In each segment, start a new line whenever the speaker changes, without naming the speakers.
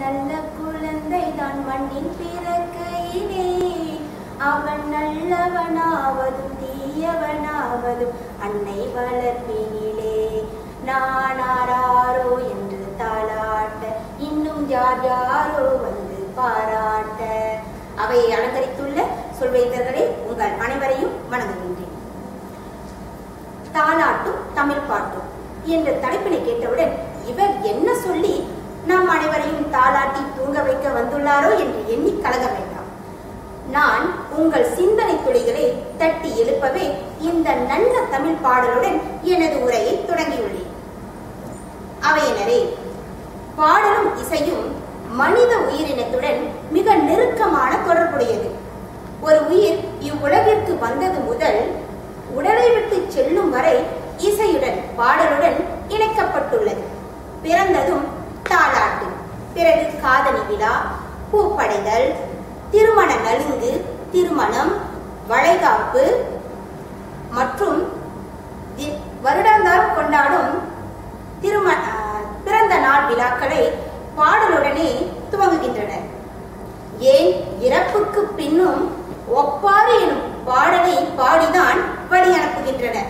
நல்ல குழந்தை தான் மண்ணின் பிறக்கையிலே அவன் நல்லவனாவதும் தீயவனாவதும் அன்னை வளர்ப்பினிலே நானாரோ என்று தாளாட்ட இன்னும் யார் யாரோ வந்து பாராட்ட அவையை அலங்கரித்துள்ள சொல்வேந்தர்களே உங்கள் அனைவரையும் வணங்குகின்றேன் தாலாட்டும் தமிழ் பாட்டும் என்ற தலைப்பினை கேட்டவுடன் இவர் என்ன சொல்லி நாம் அனைவரையும் தாலாட்டி தூங்க வைக்க வந்துள்ளாரோ என்று எண்ணி கலங்க வேண்டாம் நான் உங்கள் சிந்தனை துளிகளை தட்டி எழுப்பவே இந்த நல்ல தமிழ் பாடலுடன் எனது உரையை தொடங்கியுள்ளேன் அவையினரே பாடலும் இசையும் மனித உயிரினத்துடன் மிக நெருக்கமான தொடர்புடையது ஒரு உயிர் இவ்வுலகிற்கு வந்தது முதல் உடலை விட்டு செல்லும் வரை இசையுடன் பாடலுடன் இணைக்கப்பட்டுள்ளது பிறந்ததும் தாலாட்டு பிறகு காதணி விழா பூப்படைதல் திருமண நலுங்கு திருமணம் வளைகாப்பு மற்றும் தி- வருடாந்தாரம் கொண்டாடும் திருமண ஆஹ், பிறந்த நாள் விழாக்களை பாடலுடனே துவங்குகின்றனர் ஏன் இறப்புக்கு பின்னும் ஒப்பாறு எனும் பாடலை பாடிதான் வழி அனுப்புகின்றனர்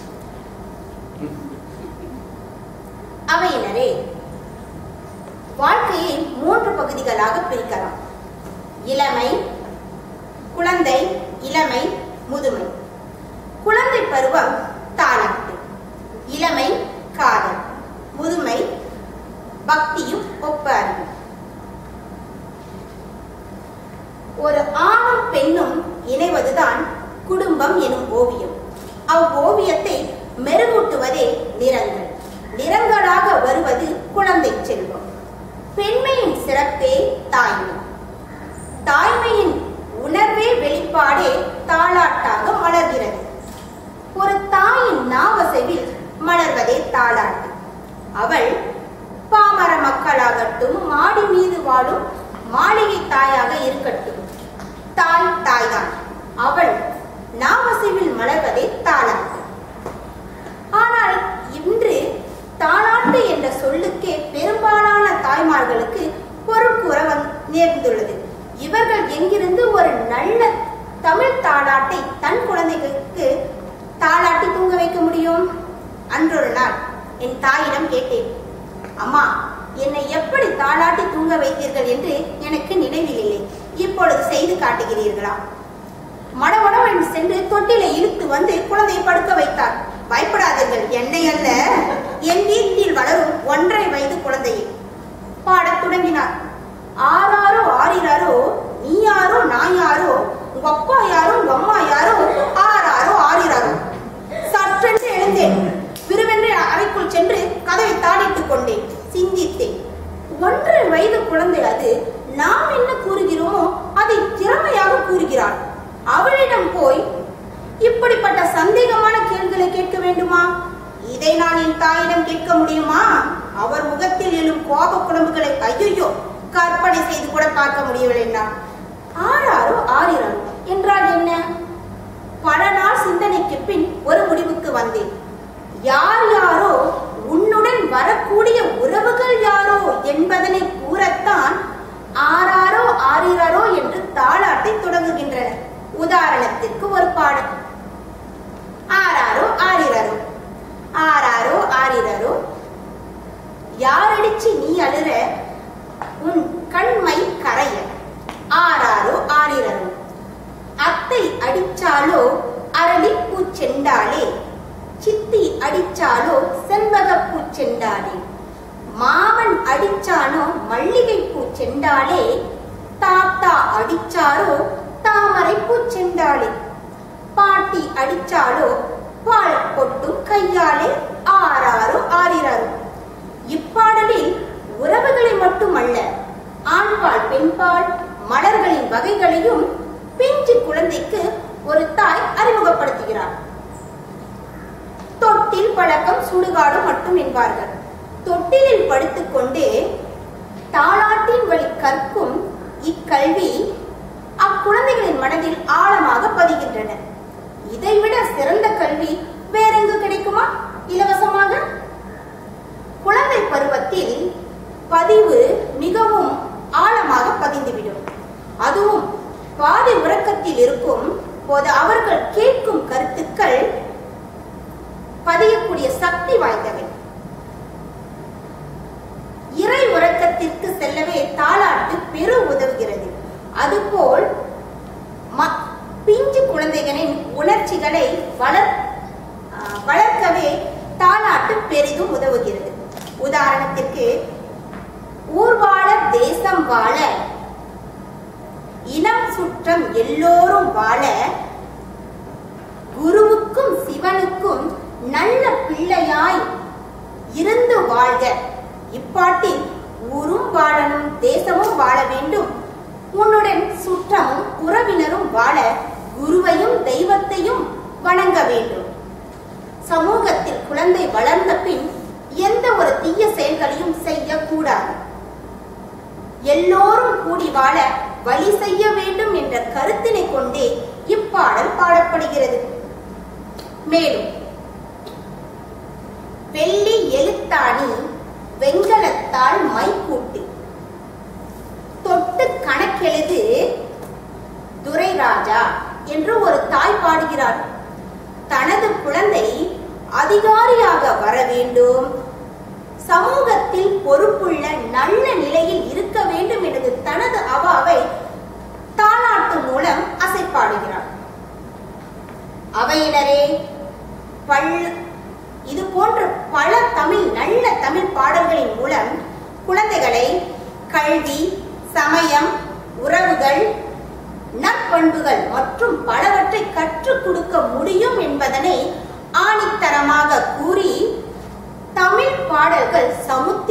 அவையினரே வாழ்க்கையை மூன்று பகுதிகளாக பிரிக்கலாம் இளமை குழந்தை இளமை முதுமை குழந்தை பருவம் தாலாட்டு இளமை காதல் முதுமை பக்தியும் ஒப்ப அறிவும் ஒரு ஆணும் பெண்ணும் இணைவதுதான் குடும்பம் எனும் ஓவியம் அவ்வோவியத்தை மெருகூட்டுவதே நிறங்கள் நிறங்களாக வருவது குழந்தை செல்வம் பெண்மையின் சிறப்பே தாய்மை தாய்மையின் உணர்வே வெளிப்பாடே தாளாட்டாக மலர்கிறது ஒரு தாயின் நாவசைவில் மலர்வதே தாளாட்டு அவள் பாமர மக்களாகட்டும் மாடி மீது வாழும் மாளிகை தாயாக இருக்கட்டும் தாய் தாய்தான் அவள் நாவசைவில் மலர்வதே தாளாட்டு ஆனால் இன்று தாலாட்டு என்ற சொல்லுக்கே பெரும்பாலான தாய்மார்களுக்கு பொருள் கூற வந்து நேர்ந்துள்ளது இவர்கள் எங்கிருந்து ஒரு நல்ல தமிழ் தாலாட்டை தன் குழந்தைகளுக்கு தாலாட்டி தூங்க வைக்க முடியும் அன்றொரு நாள் என் தாயிடம் கேட்டேன் அம்மா என்னை எப்படி தாலாட்டி தூங்க வைத்தீர்கள் என்று எனக்கு நினைவில் இல்லை இப்பொழுது செய்து காட்டுகிறீர்களா மடமடவன் சென்று தொட்டிலை இழுத்து வந்து குழந்தையை படுக்க வைத்தார் பயப்படாதீர்கள் என்னை அல்ல என் வீட்டில் வளரும் ஒன்றரை வயது குழந்தையை பாடத் தொடங்கினார் ஆறாரோ ஆறிறாரோ நீ யாரோ நான் யாரோ உங்க அப்பா யாரோ உங்க அம்மா யாரோ ஆறாரோ ஆறிறாரோ சற்றென்று எழுந்தேன் விருவென்று அறைக்குள் சென்று கதவை தாளிட்டுக் கொண்டேன் சிந்தித்தேன் ஒன்றரை வயது குழந்தை அது நாம் என்ன கூறுகிறோமோ அதை திறமையாக கூறுகிறாள் அவளிடம் போய் இப்படிப்பட்ட சந்தேகமான கேள்விகளை கேட்க வேண்டுமா இதை நான் என் தாயிடம் கேட்க முடியுமா அவர் முகத்தில் எழும் கோப குழம்புகளை ஐயோ கற்பனை செய்து கூட பார்க்க முடியவில்லை நான் ஆறாரோ ஆறிறாரோ என்றால் என்ன பல நாள் சிந்தனைக்கு பின் ஒரு முடிவுக்கு வந்தேன் யார் யாரோ உன்னுடன் வரக்கூடிய உறவுகள் யாரோ என்பதனை கூறத்தான் ஆறாரோ ஆறிறாரோ என்று தாளாட்டை தொடங்குகின்றனர் உதாரணத்திற்கு ஒரு பாடல் ஆறாரோ ஆறிறாரோ ஆறாரோ ஆறிறாரோ யாரடிச்சு நீ அழுற உன் கண்மை கரைய ஆறாரோ ஆறிறாரோ அத்தை அடிச்சாலோ அரளி பூச்செண்டாளே சித்தி அடிச்சாலோ செண்பகப்பூ செண்டாளே மாமன் அடிச்சானோ மல்லிகை பூ செண்டாளே தாத்தா அடிச்சாரோ தாமரை பூ செண்டாளே பாட்டி அடிச்சாலோ பால் கொட்டும் கையாலே ஆறாரோ ஆறிறாரோ இப்பாடலில் உறவுகளை மட்டுமல்ல ஆண்பால் பெண்பால் மலர்களின் வகைகளையும் பிஞ்சு குழந்தைக்கு ஒரு தாய் அறிமுகப்படுத்துகிறார் தொட்டில் பழக்கம் சுடுகாடு மட்டும் என்பார்கள் தொட்டிலில் படுத்துக்கொண்டே தாளாட்டின் வழி கற்கும் இக்கல்வி அக்குழந்தைகளின் மனதில் ஆழமாக பதிகின்றன இதைவிட சிறந்த கல்வி வேறெங்கு கிடைக்குமா இலவசமாக குழந்தை பருவத்தில் பதிவு மிகவும் ஆழமாக பதிந்துவிடும் அதுவும் பாதி உறக்கத்தில் இருக்கும் போது அவர்கள் கேட்கும் கருத்துக்கள் பதியக்கூடிய சக்தி வாய்ந்தவை இறை உறக்கத்திற்கு செல்லவே தாளாட்டு பெரு உதவுகிறது அதுபோல் ம- பிஞ்சு குழந்தைகளின் உணர்ச்சிகளை வளர் ஆஹ், வளர்க்கவே தாளாட்டு பெரிதும் உதவுகிறது உதாரணத்திற்கு ஊர் வாழ தேசம் வாழ இனம் சுற்றம் எல்லோரும் வாழ குருவுக்கும் சிவனுக்கும் நல்ல பிள்ளையாய் இருந்து வாழ்க இப்பாட்டில் ஊரும் வாழணும் தேசமும் வாழ வேண்டும் உன்னுடன் சுற்றமும் உறவினரும் வாழ குருவையும் தெய்வத்தையும் வணங்க வேண்டும் சமூகத்தில் குழந்தை வளர்ந்த பின் எந்த ஒரு தீய செயல்களையும் செய்யக்கூடாது எல்லோரும் கூடி வாழ வழி செய்ய வேண்டும் என்ற கருத்தினை கொண்டே இப்பாடல் பாடப்படுகிறது மேலும் வெள்ளி எழுத்தாணி வெண்கலத்தால் மைக்கூட்டு தொட்டு கணக்கெழுது துரைராஜா என்று ஒரு தாய் பாடுகிறார் தனது குழந்தை அதிகாரியாக வர வேண்டும் சமூகத்தில் பொறுப்புள்ள நல்ல நிலையில் இருக்க வேண்டும் எனது தனது அவாவை தாலாட்டு மூலம் அசைப்பாடுகிறார் அவையினரே பல் இது போன்ற பல தமிழ் நல்ல தமிழ் பாடல்களின் மூலம் குழந்தைகளை கல்வி சமயம் உறவுகள் நற்பண்புகள் மற்றும் பலவற்றை கற்றுக் கொடுக்க முடியும் என்பதனை ஆணித்தரமாக கூறி தமிழ் பாடல்கள் சமுத்திர